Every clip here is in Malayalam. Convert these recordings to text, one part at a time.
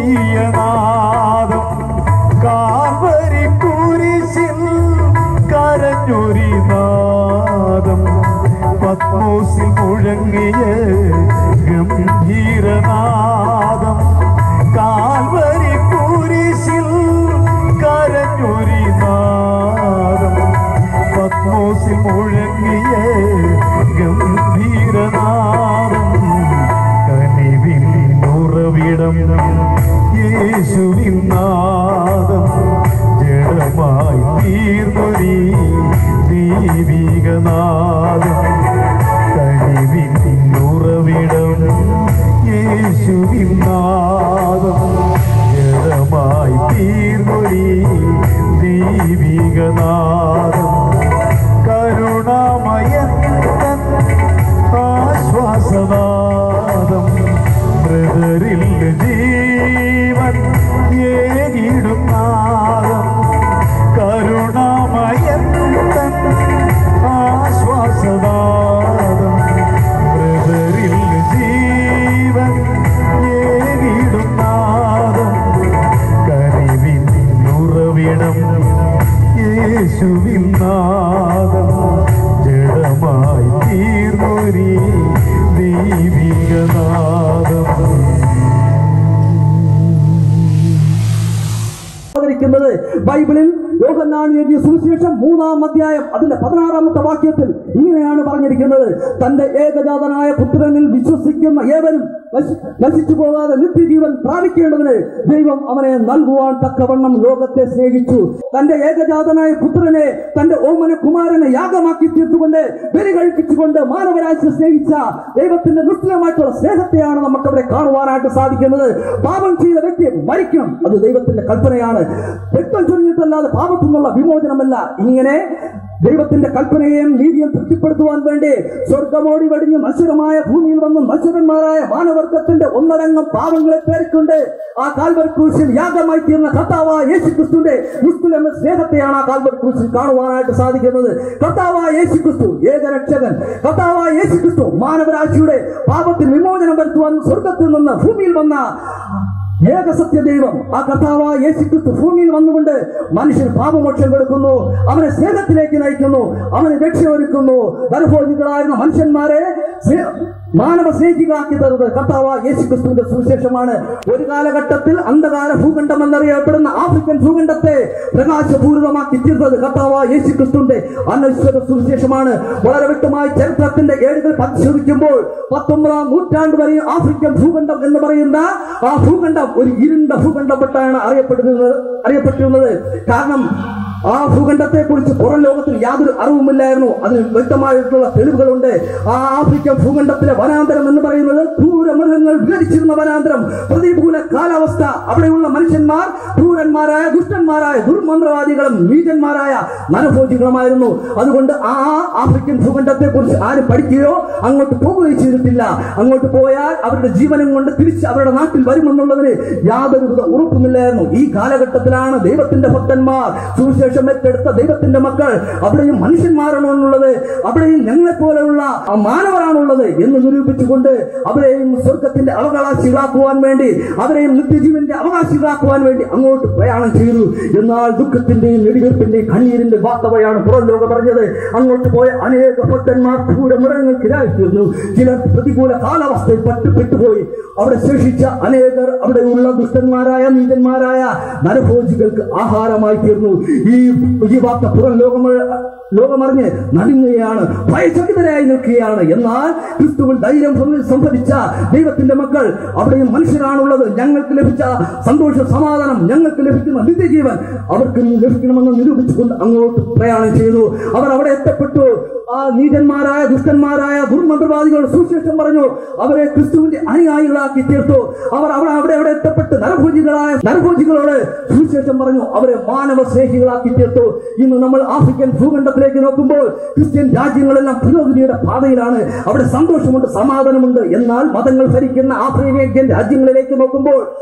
നോക്കിയ നാദം കാൽവരി കുരിശിൽ കരഞ്ഞൊരി നാദം പത്മോസിൽ മുഴങ്ങിയ ഗംഭീരനാദം കാൽവരി കുരിശിൽ കരഞ്ഞൊരി നാദം പത്മോസിൽ മുഴങ്ങിയ ഗംഭീരനാദം കനിവിൻ ഉറവിടം യേശുവിൻ നാദം ജഡമായി തീർന്നൊരീ ദീപികനാദം കനിവിൻ ഉറവിടം യേശുവിൻ നാദം ജഡമായി തീർന്നൊരീ ദീപികനാദം കരുണാമയൻ തൻ ആശ്വാസനാദം മൃതരിൽ ജീവൻ ഏകിടും നാദം കരുണാമയൻ തൻ ആശ്വാസനാദം മൃതരിൽ ജീവൻ ഏകിടും നാദം കനിവിൻ ഉറവിടം യേശുവിൻ നാദം ജഡമായി തീർന്നൊരീ ദൈവികനാദം അവതരിക്കുന്നത് ബൈബിളിൽ യോഹന്നാൻ എഴുതിയ സുവിശേഷം മൂന്നാം അധ്യായം അതിന്റെ പതിനാറാമത്തെ വാക്യത്തിൽ ഇങ്ങനെയാണ് പറഞ്ഞിരിക്കുന്നത് തന്റെ ഏകജാതനായ പുത്രനിൽ വിശ്വസിക്കുന്ന ഏവരും നശി- നശിച്ചു പോകാതെ നിത്യജീവൻ പ്രാപിക്കേണ്ടതിന് ദൈവം അവനെ നൽകുവാൻ തക്കവണ്ണം ലോകത്തെ സ്നേഹിച്ചു തന്റെ ഏകജാതനായ പുത്രനെ തന്റെ ഓമന കുമാരനെ യാഗമാക്കി തീർത്തുകൊണ്ട് ബലി കഴിപ്പിച്ചുകൊണ്ട് മാനവരാശി സ്നേഹിച്ച ദൈവത്തിന്റെ നിശ്ചയമായിട്ടുള്ള സ്നേഹത്തെയാണ് നമുക്ക് അവിടെ കാണുവാനായിട്ട് സാധിക്കുന്നത് പാപം ചെയ്ത വ്യക്തി മരിക്കണം അത് ദൈവത്തിന്റെ കൽപ്പനയാണ് രക്തം ചൊരിഞ്ഞിട്ടല്ലാതെ പാപത്തു നിന്നുള്ള വിമോചനമല്ല ഇങ്ങനെ ദൈവത്തിന്റെ കൽപ്പനയെയും നീതിയും തൃപ്തിപ്പെടുത്തുവാൻ വേണ്ടി സ്വർഗമോടി വടിഞ്ഞ് മത്സരമായ ഭൂമിയിൽ വന്ന് മത്സരന്മാരായ മാനവർഗത്തിന്റെ ഒന്നടങ്കം പാവങ്ങളെ പേരിക്കൊണ്ട് ആ കാൽവർ ക്രൂശിൽ യാഗമായി തീർന്ന കർത്താവായ യേശു ക്രിസ്തുവിന്റെ നിസ്തുലമ സ്നേഹത്തെയാണ് ആ കാൽവർ ക്രൂശിൽ കാണുവാനായിട്ട് സാധിക്കുന്നത് കർത്താവായ യേശു ക്രിസ്തു ഏകരക്ഷകൻ കർത്താവായ യേശു ക്രിസ്തു മാനവരാശിയുടെ പാപത്തിന് വിമോചനം വരുത്തുവാൻ സ്വർഗത്തിൽ നിന്ന് ഭൂമിയിൽ വന്ന ഏകസത്യ ദൈവം ആ കർത്താവായ യേശു ക്രിസ്തു ഭൂമിയിൽ വന്നുകൊണ്ട് മനുഷ്യന് പാപമോക്ഷം കൊടുക്കുന്നു അവനെ സ്നേഹത്തിലേക്ക് നയിക്കുന്നു അവന് രക്ഷയൊരുക്കുന്നു ഗർഭോജികളായിരുന്ന മനുഷ്യന്മാരെ സ്നേ- മാനവ സ്നേഹികളാക്കി തരുന്നത് കർത്താവായ യേശു ക്രിസ്തുവിന്റെ സുവിശേഷമാണ് ഒരു കാലഘട്ടത്തിൽ അന്ധകാര ഭൂഖണ്ഡം എന്നറിയപ്പെടുന്ന ആഫ്രിക്കൻ ഭൂഖണ്ഡത്തെ പ്രകാശപൂരിതമാക്കി തീർത്തത് കർത്താവായ യേശു ക്രിസ്തുവിന്റെ അനശ്വര സുവിശേഷമാണ് വളരെ വ്യക്തമായി ചരിത്രത്തിന്റെ ഏടുകൾ പരിശോധിക്കുമ്പോൾ പത്തൊമ്പതാം നൂറ്റാണ്ട് വരെ ആഫ്രിക്കൻ ഭൂഖണ്ഡം എന്ന് പറയുന്ന ആ ഭൂഖണ്ഡം ഒരു ഇരുണ്ട ഭൂഖണ്ഡപ്പെട്ടാണ് അറിയപ്പെടുന്നത് അറിയപ്പെട്ടിരുന്നത് കാരണം ആ ഭൂഖണ്ഡത്തെ കുറിച്ച് പുറം ലോകത്തിൽ യാതൊരു അറിവുമില്ലായിരുന്നു അതിന് വ്യക്തമായിട്ടുള്ള തെളിവുകളുണ്ട് ആ ആഫ്രിക്കൻ ഭൂഖണ്ഡത്തിലെ വനാന്തരം എന്ന് പറയുന്നത് ക്രൂരമൃഗങ്ങൾ വിഹരിച്ചിരുന്ന വനാന്തരം പ്രതികൂല കാലാവസ്ഥ അവിടെയുള്ള മനുഷ്യന്മാർ ക്രൂരന്മാരായ ദുഷ്ടന്മാരായ ദുർമന്ത്രവാദികളും നീചന്മാരായ നരഭോജികളുമായിരുന്നു അതുകൊണ്ട് ആ ആഫ്രിക്കൻ ഭൂഖണ്ഡത്തെ കുറിച്ച് ആരും പഠിക്കുകയോ അങ്ങോട്ട് പോവുകയോ ചെയ്തിട്ടില്ല അങ്ങോട്ട് പോയാൽ അവരുടെ ജീവനം കൊണ്ട് തിരിച്ച് അവരുടെ നാട്ടിൽ വരുമെന്നുള്ളതിന് യാതൊരുവിധ ഉറപ്പുമില്ലായിരുന്നു ഈ കാലഘട്ടത്തിലാണ് ദൈവത്തിന്റെ ഭക്തന്മാർ സുവിശേഷം ഏറ്റെടുത്ത ദൈവത്തിന്റെ മക്കൾ അവിടെയും മനുഷ്യന്മാരാണെന്നുള്ളത് അവിടെയും ഞങ്ങളെ പോലെയുള്ള ആ മാനവരാണുള്ളത് എന്ന് നിരൂപിച്ചുകൊണ്ട് അവരെയും സ്വർഗത്തിന്റെ അവകാശികളാക്കുവാൻ വേണ്ടി അവരെയും നിത്യജീവന്റെ അവകാശികളാക്കുവാൻ വേണ്ടി അങ്ങോട്ട് പ്രയാണം ചെയ്തു എന്നാൽ ദുഃഖത്തിന്റെയും നെടുവീർപ്പിന്റെയും കണ്ണീരിന്റെ വാർത്തവയാണ് പുറം ലോകം പറഞ്ഞത് അങ്ങോട്ട് പോയ അനേക ഭക്തന്മാർ ക്രൂരമൃഗങ്ങൾക്കിരായി തീർന്നു ചിലർ പ്രതികൂല കാലാവസ്ഥയിൽ പട്ടുപെട്ടുപോയി അവിടെ ശേഷിച്ച അനേകർ അവിടെയുള്ള ദുഷ്ടന്മാരായ നീചന്മാരായ നരഭോജികൾക്ക് ആഹാരമായി തീർന്നു ഈ ഈ വാർത്ത പുറം ലോകം ലോകമറിഞ്ഞ് നടുങ്ങുകയാണ് ഭയചകിതരായി നിൽക്കുകയാണ് എന്നാൽ ക്രിസ്തുവിൽ ധൈര്യം സം- സംഭരിച്ച ദൈവത്തിന്റെ മക്കൾ അവിടെയും മനുഷ്യരാണുള്ളത് ഞങ്ങൾക്ക് ലഭിച്ച സന്തോഷ സമാധാനം ഞങ്ങൾക്ക് ലഭിക്കുന്ന നിത്യജീവൻ അവർക്ക് ലഭിക്കണമെന്ന് നിരൂപിച്ചുകൊണ്ട് അങ്ങോട്ട് പ്രയാണം ചെയ്തു അവർ അവിടെ എത്തപ്പെട്ടു ആ നീചന്മാരായ ദുഷ്ടന്മാരായ ദുർമന്ത്രവാദികളുടെ സുവിശേഷം പറഞ്ഞു അവരെ ക്രിസ്തുവിന്റെ അനുയായികളാക്കി തീർത്തു അവർ അവിടെ അവിടെ അവിടെ എത്തപ്പെട്ട് നരഭോജികളായ നരഭോജികളോട് സുവിശേഷം പറഞ്ഞു അവരെ മാനവ സ്നേഹികളാക്കി തീർത്തു ഇന്ന് നമ്മൾ ആഫ്രിക്കൻ ഭൂഖണ്ഡത്തിലേക്ക് നോക്കുമ്പോൾ ക്രിസ്ത്യൻ രാജ്യങ്ങളെല്ലാം പുരോഗതിയുടെ പാതയിലാണ് അവിടെ സന്തോഷമുണ്ട് സമാധാനമുണ്ട് എന്നാൽ മതങ്ങൾ ഭരിക്കുന്ന ആഫ്രിക്കൻ രാജ്യങ്ങളിലേക്ക് നോക്കുമ്പോൾ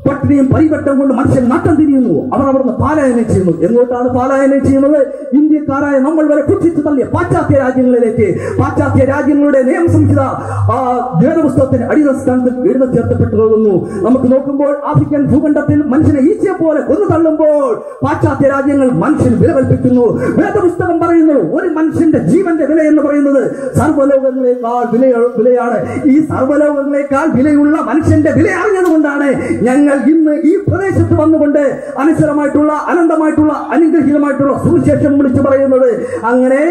പട്ടിണിയും പരിവട്ടം കൊണ്ട് മനുഷ്യൻ നട്ടം തിരിയുന്നു അവർ അവിടുന്ന് പാലായനം ചെയ്യുന്നു എങ്ങോട്ടാണ് പാലായനം ചെയ്യുന്നത് ഇന്ത്യക്കാരായ നമ്മൾ വരെ പുച്ഛിച്ചു തള്ളിയ പാശ്ചാത്യ രാജ്യങ്ങളിലേക്ക് പാശ്ചാത്യ രാജ്യങ്ങളുടെ നിയമസംഹിത ആ വേദപുസ്തകത്തിന് അടിസ്ഥാനത്തിൽ എഴുത ചേർത്തപ്പെട്ടു പോകുന്നു നമുക്ക് നോക്കുമ്പോൾ ആഫ്രിക്കൻ ഭൂഖണ്ഡത്തിൽ മനുഷ്യനെ ഈച്ചയെ പോലെ കൊന്നു തള്ളുമ്പോൾ പാശ്ചാത്യ രാജ്യങ്ങൾ മനുഷ്യന് വില കൽപ്പിക്കുന്നു വേദപുസ്തകം പറയുന്നു ഒരു മനുഷ്യന്റെ ജീവന്റെ വില എന്ന് പറയുന്നത് സർവ്വലോകങ്ങളെക്കാൾ വില വിലയാണ് ഈ സർവ്വലോകങ്ങളെക്കാൾ വിലയുള്ള മനുഷ്യന്റെ വില അറിഞ്ഞതുകൊണ്ടാണ് ഞങ്ങൾ ഇന്ന് ഈ പ്രദേശത്ത് വന്നുകൊണ്ട് അനശ്വരമായിട്ടുള്ള അനന്തമായിട്ടുള്ള അനുഗ്രഹീതമായിട്ടുള്ള സുവിശേഷം വിളിച്ചു പറയുന്നത് അങ്ങനെ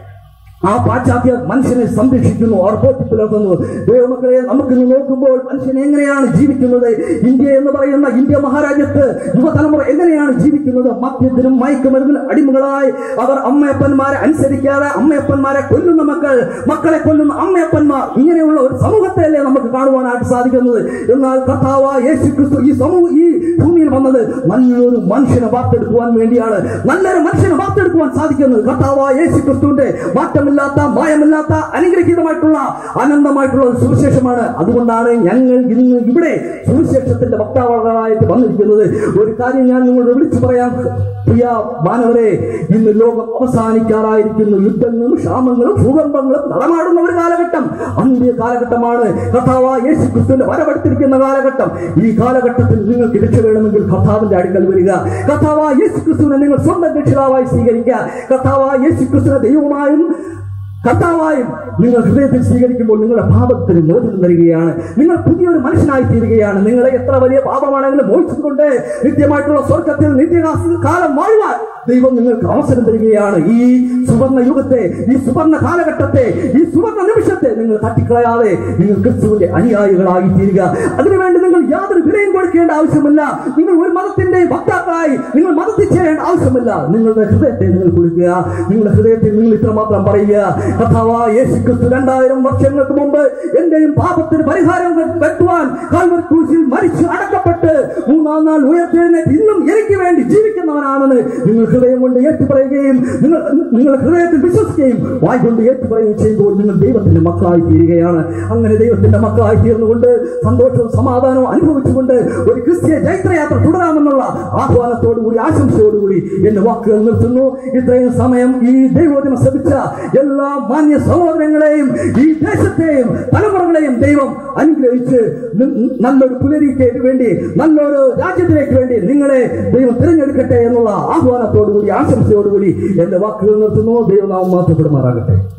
ആ പാശ്ചാത്യ മനുഷ്യനെ സംരക്ഷിക്കുന്നു അവർ പോറ്റിപ്പുലർത്തുന്നു ദൈവമക്കളെ നമുക്ക് ഇന്ന് നോക്കുമ്പോൾ മനുഷ്യൻ എങ്ങനെയാണ് ജീവിക്കുന്നത് ഇന്ത്യ എന്ന് പറയുന്ന ഇന്ത്യ മഹാരാജ്യത്ത് യുവതലമുറ എങ്ങനെയാണ് ജീവിക്കുന്നത് മദ്യത്തിനും മയക്കുമരുന്നിനും അടിമകളായി അവർ അമ്മയപ്പന്മാരെ അനുസരിക്കാതെ അമ്മയപ്പന്മാരെ കൊല്ലുന്ന മക്കൾ മക്കളെ കൊല്ലുന്ന അമ്മയപ്പന്മാർ ഇങ്ങനെയുള്ള ഒരു സമൂഹത്തെയല്ലേ നമുക്ക് കാണുവാനായിട്ട് സാധിക്കുന്നത് എന്നാൽ കർത്താവ് യേശു ക്രിസ്തു ഈ സമൂഹം ഈ ഭൂമിയിൽ വന്നത് നല്ലൊരു മനുഷ്യനെ വാർത്തെടുക്കുവാൻ വേണ്ടിയാണ് നല്ലൊരു മനുഷ്യനെ വാർത്തെടുക്കുവാൻ സാധിക്കുന്നത് കർത്താവ് യേശു ക്രിസ്തുവിന്റെ മാറ്റമില്ലാത്ത മായമില്ലാത്ത അനുഗ്രഹീതമായിട്ടുള്ള ആനന്ദമായിട്ടുള്ള ഒരു സുവിശേഷമാണ് അതുകൊണ്ടാണ് ഞങ്ങൾ ഇന്ന് ഇവിടെ സുവിശേഷത്തിന്റെ വക്താവായിട്ട് വന്നിരിക്കുന്നത് ഒരു കാര്യം ഞാൻ നിങ്ങളോട് വിളിച്ചു പറയാം പ്രിയ മാനവരെ ഇന്ന് ലോകം അവസാനിക്കാറായിരിക്കുന്നു യുദ്ധങ്ങളും ക്ഷാമങ്ങളും ഭൂകമ്പങ്ങളും നടമാടുന്ന ഒരു കാലഘട്ടം അന്ത്യ കാലഘട്ടമാണ് കർത്താവ് യേശു ക്രിസ്തുവിന്റെ വരവെടുത്തിരിക്കുന്ന കാലഘട്ടം ഈ കാലഘട്ടത്തിൽ നിങ്ങൾക്ക് രക്ഷ വേണമെങ്കിൽ കർത്താവിന്റെ അടുക്കൽ വരിക കർത്താവ് യേശു ക്രിസ്തുവിനെ നിങ്ങൾ സ്വന്തം രക്ഷിതാവായി സ്വീകരിക്കുക കർത്താവ് യേശു ക്രിസ്തുവിനെ ദൈവമായും കർത്താവായും നിങ്ങൾ ഹൃദയത്തിൽ സ്വീകരിക്കുമ്പോൾ നിങ്ങളുടെ പാപത്തിന് മോചനം തരികയാണ് നിങ്ങൾ പുതിയൊരു മനുഷ്യനായി തീരുകയാണ് നിങ്ങളെ എത്ര വലിയ പാപമാണെങ്കിലും മോചിച്ചുകൊണ്ട് നിത്യമായിട്ടുള്ള സ്വർഗത്തിൽ നിത്യകാസ കാലം വാഴുവാൻ ദൈവം നിങ്ങൾക്ക് അവസരം തരികയാണ് ഈ സുവർണ യുഗത്തെ ഈ സുവർണ കാലഘട്ടത്തെ ഈ സുവർണ നിമിഷത്തെ നിങ്ങൾ തട്ടിക്കളയാതെ നിങ്ങൾ ക്രിസ്തുവിന്റെ അനുയായികളായി തീരുക അതിനുവേണ്ടി നിങ്ങൾ യാതൊരു വിലയും കൊടുക്കേണ്ട ആവശ്യമില്ല നിങ്ങൾ ഒരു മതത്തിന്റെ വക്താക്കളായി നിങ്ങൾ മതത്തിൽ ചേരേണ്ട ആവശ്യമില്ല നിങ്ങളുടെ ഹൃദയത്തെ നിങ്ങൾ കൊടുക്കുക നിങ്ങളുടെ ഹൃദയത്തിൽ നിങ്ങൾ ഇത്രമാത്രം പറയുക കഥാവാ യേശു ക്രിസ്തു രണ്ടായിരം വർഷങ്ങൾക്ക് മുമ്പ് എന്റെയും പാപത്തിന് പരിഹാരം വെട്ടുവാൻ കാൽവർ ക്രൂശിൽ മരിച്ചു അടക്കപ്പെട്ട് മൂന്നാം നാൾ ഉയർത്തെഴുന്നേറ്റ് ഇന്നും എനിക്ക് വേണ്ടി ജീവിക്കുന്നവനാണെന്ന് നിങ്ങൾ ഹൃദയം കൊണ്ട് ഏറ്റുപറയുകയും നിങ്ങൾ നിങ്ങളുടെ ഹൃദയത്തിൽ വിശ്വസിക്കുകയും വാய் കൊണ്ട് ഏറ്റുപറയുകയും ചെയ്യുമ്പോൾ നിങ്ങൾ ദൈവത്തിന്റെ മക്കളായി തീരുകയാണ് അങ്ങനെ ദൈവത്തിന്റെ മക്കളായി തീർന്നുകൊണ്ട് സന്തോഷവും സമാധാനവും അനുഭവിച്ചുകൊണ്ട് ഒരു ക്രിസ്തീയ ജൈത്രയാത്ര തുടരാമെന്നുള്ള ആഹ്വാനത്തോടുകൂടി ആശംസയോടുകൂടി എന്റെ വാക്കുകൾ നിർത്തുന്നു ഇത്രയും സമയം ഈ ദൈവോചനം ശ്രമിച്ച എല്ലാ മാന്യ സഹോദരങ്ങളെയും ഈ ദേശത്തെയും തലമുറകളെയും ദൈവം അനുഗ്രഹിച്ച് നി- നല്ലൊരു പുലരിക്ക് വേണ്ടി നല്ലൊരു രാജ്യത്തിലേക്ക് വേണ്ടി നിങ്ങളെ ദൈവം തിരഞ്ഞെടുക്കട്ടെ എന്നുള്ള ആഹ്വാനത്തോടുകൂടി ആശംസയോടുകൂടി എന്റെ വാക്കുകൾ നിർത്തുന്നു ദൈവനാമം മാറ്റപ്പെടുമാറാകട്ടെ